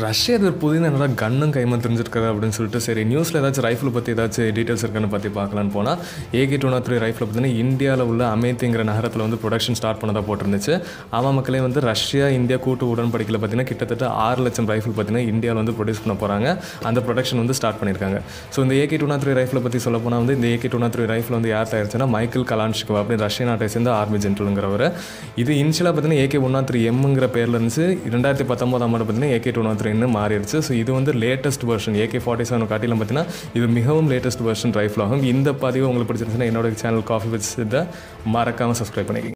Russia இது புதிய என்னடா கன்னும் கைமா தெரிஞ்சிருக்காரு அப்படின்னு சொல்லிட்டு சரி நியூஸில் ஏதாச்சும் ரைஃபிள் பற்றி ஏதாச்சும் டீட்டெயில்ஸ் இருக்கான்னு பற்றி பார்க்கலான்னு போனால் AK two nought three rifle பார்த்தீங்கன்னா இந்தியாவில் உள்ள அமேத்திங்கிற நகரத்தில் வந்து ப்ரொடக்ஷன் ஸ்டார்ட் பண்ணதாக போட்டிருந்துச்சு அவன் மக்களே வந்து ரஷ்யா இந்தியா கூட்டு உடன்படிக்கையில் பார்த்தீங்கன்னா கிட்டத்தட்ட ஆறு லட்சம் ரைஃபிள் பார்த்தீங்கன்னா இந்தியாவில் வந்து ப்ரொடியூஸ் பண்ண போகிறாங்க அந்த ப்ரொடக்ஷன் வந்து ஸ்டார்ட் பண்ணியிருக்காங்க ஸோ இந்த ஏகே டூ நாட் த்ரீ ரைஃபிளை பற்றி சொல்ல போனால் வந்து இந்த AK two nought three rifle வந்து யார் தயாரிச்சுன்னா மைக்கேல் கலான்ஷிகோ அப்படின்னு ரஷ்ய நாட்டை சேர்ந்த ஆர்மி ஜென்ரலுங்கிறவர் இது இனிஷியலாக பார்த்தீங்கன்னா ஏகே ஒன் நாட் த்ரீ எம்ங்கிற பேரில் இருந்துச்சு ரெண்டாயிரத்தி பத்தொம்போதாம் ஆண்டு பார்த்தீங்கன்னா ஏகே டூ நாட் த்ரீன்னு மாறிடுச்சு ஸோ இது வந்து latest version AK forty seven காட்டிலும் பார்த்தீங்கன்னா இது மிகவும் லேட்டஸ்ட் வெர்ஷன் ரைஃபிள் ஆகும் இந்த பதிவு உங்களுக்கு பிடிச்சிருந்துச்சுன்னா என்னோட சேனல் காஃபி வித் இதை மறக்காமல் சப்ஸ்கிரைப் பண்ணிக்கோங்க